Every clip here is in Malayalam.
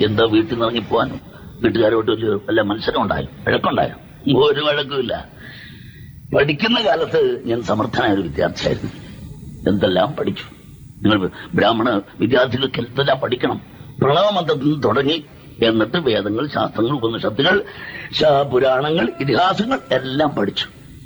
എന്താ വീട്ടിൽ നിന്ന് ഇറങ്ങിപ്പോവാനും വീട്ടുകാരോട്ട് ഒരു വല്ല മത്സരം ഉണ്ടായോ വഴക്കുണ്ടായോ ഒരു വഴക്കുമില്ല പഠിക്കുന്ന കാലത്ത് ഞാൻ സമർത്ഥനായ ഒരു വിദ്യാർത്ഥിയായിരുന്നു എന്തെല്ലാം പഠിച്ചു നിങ്ങൾ ബ്രാഹ്മണ വിദ്യാർത്ഥികൾക്ക് എന്തെല്ലാം പഠിക്കണം പ്രണവമന്ത്രത്തിൽ നിന്ന് തുടങ്ങി എന്നിട്ട് വേദങ്ങൾ ശാസ്ത്രങ്ങൾ ഉപനിഷത്തുകൾ ശാ- പുരാണങ്ങൾ ഇതിഹാസങ്ങൾ എല്ലാം പഠിച്ചു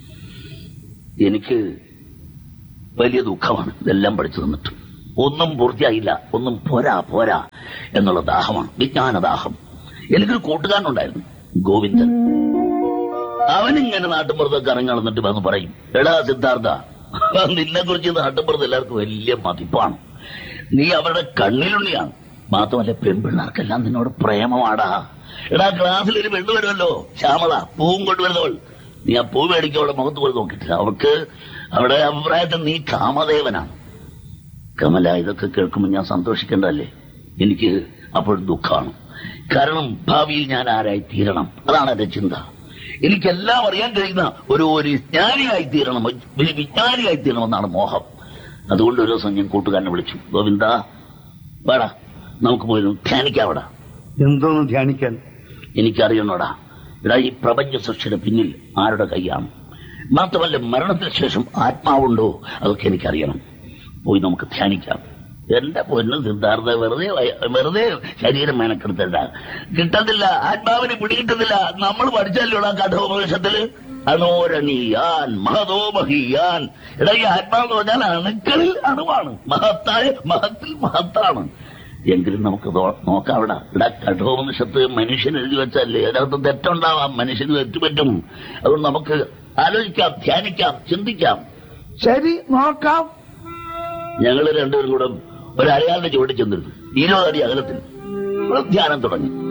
എനിക്ക് വലിയ ദുഃഖമാണ് ഇതെല്ലാം പഠിച്ചു തന്നിട്ട് ഒന്നും പൂർത്തിയായില്ല ഒന്നും പോരാ പോരാ എന്നുള്ള ദാഹമാണ് വിജ്ഞാനദാഹം എനിക്കൊരു കൂട്ടുകാരനുണ്ടായിരുന്നു ഗോവിന്ദൻ അവനിങ്ങനെ നാട്ടുമ്പുറത്തൊക്കെ ഇറങ്ങി നടന്നിട്ട് വന്ന് പറയും എടാ സിദ്ധാർത്ഥ നിന്നെ കുറിച്ച് നാട്ടുമ്പുറത്ത് എല്ലാവർക്കും വലിയ മതിപ്പാണ് നീ അവരുടെ കണ്ണിലുണ്ണിയാണ് മാത്രമല്ല പെൺപിള്ളേർക്കെല്ലാം നിന്നോട് പ്രേമമാടാ എടാ ക്ലാസ്സിൽ ഒരു പെണ്ണ് വരുമല്ലോ ശ്യാമള പൂവും കൊണ്ടുവരുന്നവൾ നീ ആ പൂ മേടിക്കും അവളുടെ മുഖത്ത് പോയി നോക്കിയിട്ടില്ല അവൾക്ക് അവരുടെ അഭിപ്രായത്തിൽ നീ കാമദേവനാണ് കമല ഇതൊക്കെ കേൾക്കുമ്പോൾ ഞാൻ സന്തോഷിക്കേണ്ടതല്ലേ എനിക്ക് അപ്പോൾ ദുഃഖമാണ് കാരണം ഭാവിയിൽ ഞാൻ ആരായി തീരണം അതാണ് എന്റെ ചിന്ത എനിക്കെല്ലാം അറിയാൻ കഴിയുന്ന ഒരു ഒരു വിജ്ഞാനിയായി തീരണം ഒരു വിജ്ഞാനിയായി തീരണമെന്നാണ് മോഹം അതുകൊണ്ട് ഒരു ദിവസം ഞാൻ കൂട്ടുകാരനെ വിളിച്ചു ഗോവിന്ദ വേടാ നമുക്ക് പോയി ഒന്ന് ധ്യാനിക്കാവടാ എന്തോന്ന് ധ്യാനിക്കാൻ എനിക്കറിയണോടാ എടാ ഈ പ്രപഞ്ച സൃഷ്ടിയുടെ പിന്നിൽ ആരുടെ കൈയാണ് മാത്രമല്ല മരണത്തിന് ശേഷം ആത്മാവുണ്ടോ അതൊക്കെ എനിക്കറിയണം പോയി നമുക്ക് ധ്യാനിക്കാം എന്റെ പൊന്ന് സിദ്ധാർത്ഥ വെറുതെ വയ- വെറുതെ ശരീരം മെനക്കെടുത്തല്ല കിട്ടത്തില്ല ആത്മാവിന് പിടികിട്ടുന്നില്ല നമ്മൾ പഠിച്ചല്ലോടാ കഠോപനിഷത്തില് അണോരണീയാൻ മഹതോമഹീയാൻ എടാ ഈ ആത്മാവെന്ന് പറഞ്ഞാൽ അണുക്കളിൽ അണുവാണ് മഹത്തായ മഹത്തിൽ മഹത്താണ് എങ്കിലും നമുക്ക് നോ- നോക്കാം അവിടെ ഇവിടെ കഠോപനിഷത്ത് മനുഷ്യൻ എഴുതി വെച്ചല്ലേ അതിനകത്ത് തെറ്റുണ്ടാവാം മനുഷ്യന് തെറ്റുപറ്റും അതുകൊണ്ട് നമുക്ക് ആലോചിക്കാം ധ്യാനിക്കാം ചിന്തിക്കാം ശരി നോക്കാം ഞങ്ങൾ രണ്ടുപേരും കൂടെ ഒരു അരയാളുടെ ചുവട്ടിൽ ചെന്നിരുന്നു ഇരുപത് അടി അകലത്തിൽ ധ്യാനം തുടങ്ങി